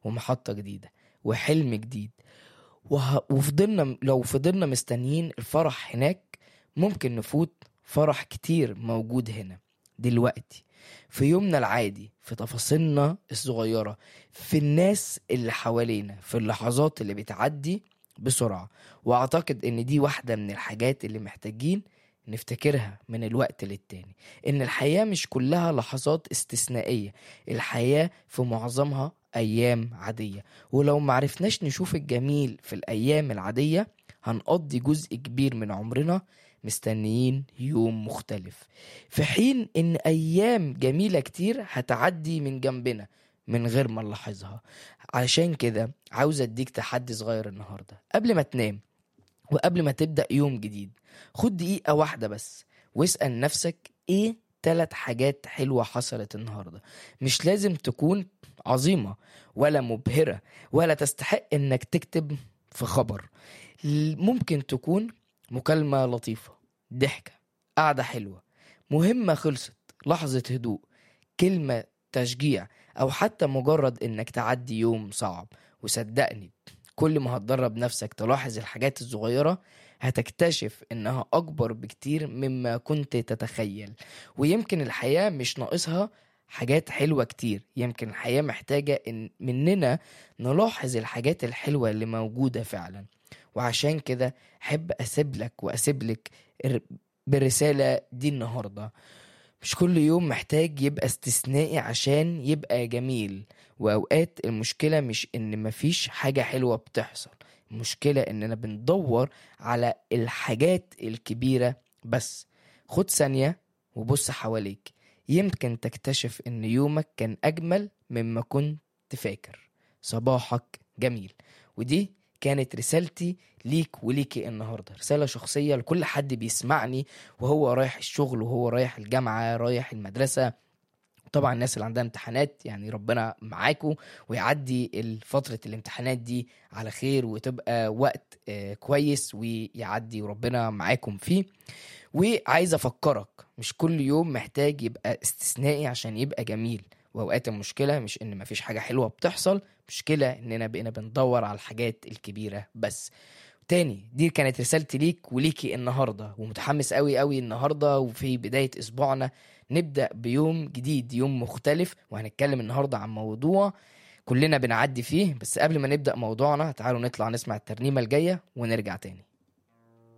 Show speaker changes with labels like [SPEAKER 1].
[SPEAKER 1] ومحطة جديدة وحلم جديد وه... وفضلنا لو فضلنا مستنيين الفرح هناك ممكن نفوت فرح كتير موجود هنا دلوقتي في يومنا العادي في تفاصيلنا الصغيرة في الناس اللي حوالينا في اللحظات اللي بتعدي بسرعة واعتقد ان دي واحدة من الحاجات اللي محتاجين نفتكرها من الوقت للتاني ان الحياة مش كلها لحظات استثنائية الحياة في معظمها ايام عادية ولو معرفناش نشوف الجميل في الايام العادية هنقضي جزء كبير من عمرنا مستنيين يوم مختلف في حين ان ايام جميلة كتير هتعدي من جنبنا من غير ما نلاحظها عشان كده عاوز اديك تحدي صغير النهاردة قبل ما تنام وقبل ما تبدأ يوم جديد خد دقيقة واحدة بس واسأل نفسك ايه تلات حاجات حلوة حصلت النهاردة مش لازم تكون عظيمة ولا مبهرة ولا تستحق انك تكتب في خبر ممكن تكون مكالمة لطيفة ضحكة قعدة حلوة مهمة خلصت لحظة هدوء كلمة تشجيع أو حتى مجرد إنك تعدي يوم صعب وصدقني كل ما هتدرب نفسك تلاحظ الحاجات الصغيرة هتكتشف إنها أكبر بكتير مما كنت تتخيل ويمكن الحياة مش ناقصها حاجات حلوة كتير يمكن الحياة محتاجة إن مننا نلاحظ الحاجات الحلوة اللي موجودة فعلا وعشان كده حب أسيب لك وأسيب لك بالرسالة دي النهاردة مش كل يوم محتاج يبقى استثنائي عشان يبقى جميل وأوقات المشكلة مش إن مفيش حاجة حلوة بتحصل المشكلة إننا بندور على الحاجات الكبيرة بس خد ثانية وبص حواليك يمكن تكتشف إن يومك كان أجمل مما كنت فاكر صباحك جميل ودي كانت رسالتي ليك وليكي النهارده رساله شخصيه لكل حد بيسمعني وهو رايح الشغل وهو رايح الجامعه رايح المدرسه طبعا الناس اللي عندها امتحانات يعني ربنا معاكم ويعدي فترة الامتحانات دي على خير وتبقى وقت كويس ويعدي وربنا معاكم فيه وعايز افكرك مش كل يوم محتاج يبقى استثنائي عشان يبقى جميل واوقات المشكله مش ان مفيش حاجه حلوه بتحصل مشكله اننا بقينا بندور على الحاجات الكبيره بس تاني دي كانت رسالتي ليك وليكي النهارده ومتحمس قوي قوي النهارده وفي بدايه اسبوعنا نبدا بيوم جديد يوم مختلف وهنتكلم النهارده عن موضوع كلنا بنعدي فيه بس قبل ما نبدا موضوعنا تعالوا نطلع نسمع الترنيمه الجايه ونرجع تاني